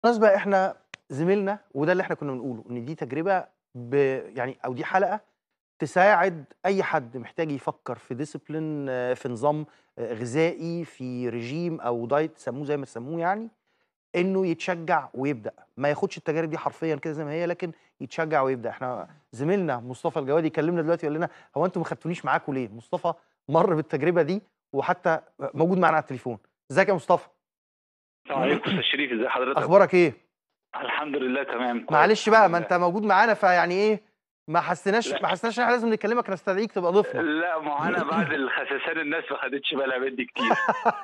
بالمناسبة إحنا زميلنا وده اللي إحنا كنا بنقوله، إن دي تجربة ب يعني أو دي حلقة تساعد أي حد محتاج يفكر في discipline في نظام آآ غذائي، في ريجيم أو diet سموه زي ما تسموه يعني، إنه يتشجّع ويبدأ، ما ياخدش التجارب دي حرفيًا كده زي ما هي، لكن يتشجّع ويبدأ. إحنا زميلنا مصطفى الجوادي كلمنا دلوقتي وقال لنا: "هو أنتم ما خدتونيش معاكم ليه؟" مصطفى مَر بالتجربة دي وحتى موجود معانا على التليفون. إزيك يا مصطفى؟ السلام عليكم أستاذ شريف، إزي حضرتك؟ أخبارك إيه؟ الحمد لله تمام كويس معلش بقى الحمد ما لله. أنت موجود معانا فيعني إيه، ما حسيناش لأ. ما حسيناش إن إحنا لازم نكلمك نستدعيك تبقى ضيفنا. لأ، ما هو أنا بعد الخسسان الناس ما خدتش بالها مني كتير.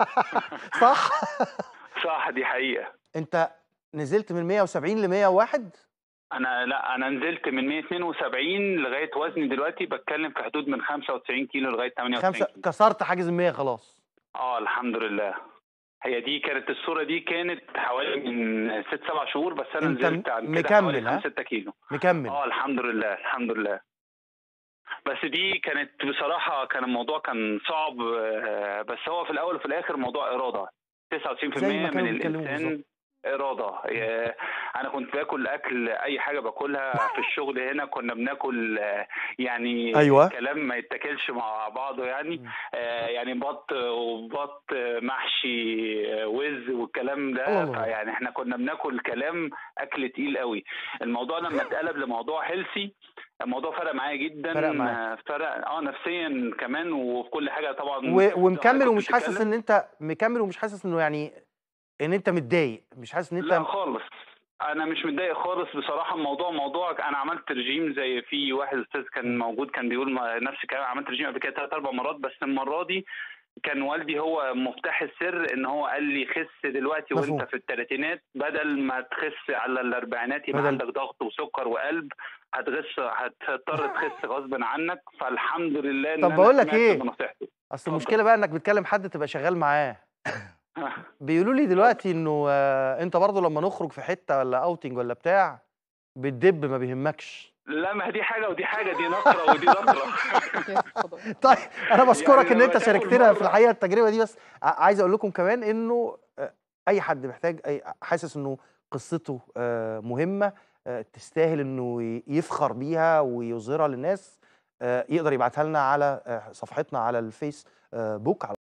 صح؟ صح دي حقيقة. أنت نزلت من 170 ل101؟ أنا لأ، أنا نزلت من 172 لغاية وزني دلوقتي باتكلم في حدود من 95 كيلو لغاية 98 خمسة كيلو. كسرت حاجز ال100 خلاص. آه الحمد لله. هي دي كانت الصورة دي كانت حوالي من 6، 7 شهور، بس أنا أنت نزلت عن كده حوالي مكمل ها؟ 5، 6 كيلو. مكمل. آه الحمد لله، الحمد لله. بس دي كانت بصراحة كان الموضوع كان صعب آآ، بس هو في الأول وفي الآخر موضوع إرادة. 99% زي ما من كانوا بيتكلموا الإنسان بالضبط. إرادة. آآ، أنا كنت باكل أكل أي حاجة باكلها في الشغل هنا كنا بناكل يعني أيوه. كلام ما يتاكلش مع بعضه يعني، إمم. آآ، يعني بَط وبَط محشي وِز والكلام الله، ده، الله، الله. فيعني إحنا كنا بناكل كلام أكل تقيل أوي. الموضوع لمّا اتقلب لموضوع healthy الموضوع فرق معايا جدًا، فرق معاك. فرق آه نفسيًا كمان وفي كل حاجة طبعًا و زي ما ومكمل حضرتك ومش كنت حاسس بتتكلم. إن أنت مكمل ومش حاسس إنه يعني إن أنت متضايق، مش حاسس إن لأ أنت خالص. أنا مش متضايق خالص بصراحة الموضوع موضوع أنا عملت ريجيم زي في واحد أستاذ كان إمم. موجود كان بيقول ما نفس الكلام، عملت ريجيم قبل كده 3، 4 مرات، بس المرة دي كان والدي هو مفتاح السر إن هو قال لي: "خِس دلوقتي مفهوم. وأنت في التلاتينات بدل ما تخس على الأربعينات يبقى بدل عندك ضغط وسكر وقلب، هتغِس هتضطر تخس غصبٍ عنك." فالحمد لله إن طب أنا باقول لك سمعت إيه، بنصيحته. أصل اتفضل. المشكلة بقى إنك بتكلم حد تبقى شغال معاه. بيقولوا لي دلوقتي إنه أنت برضه لمّا نخرج في حتة والّا outing والّا بتاع، بتدب ما بيهمكش. لا ما هي دي حاجة ودي حاجة، دي نقرة ودي نقرة. طيب أنا باشكرك يعني إن لمّا أنت تاكل شاركتنا في مرة الحقيقة التجربة دي، بس ع عايز أقول لكم كمان إنه أ أي حد محتاج أي حاسس إنه قصته آآ، مهمة آآ، تستاهل إنه ي يفخر بيها ويظهرها للناس، آآ، يقدر يبعتها لنا على آآ، صفحتنا على الفيسبوك على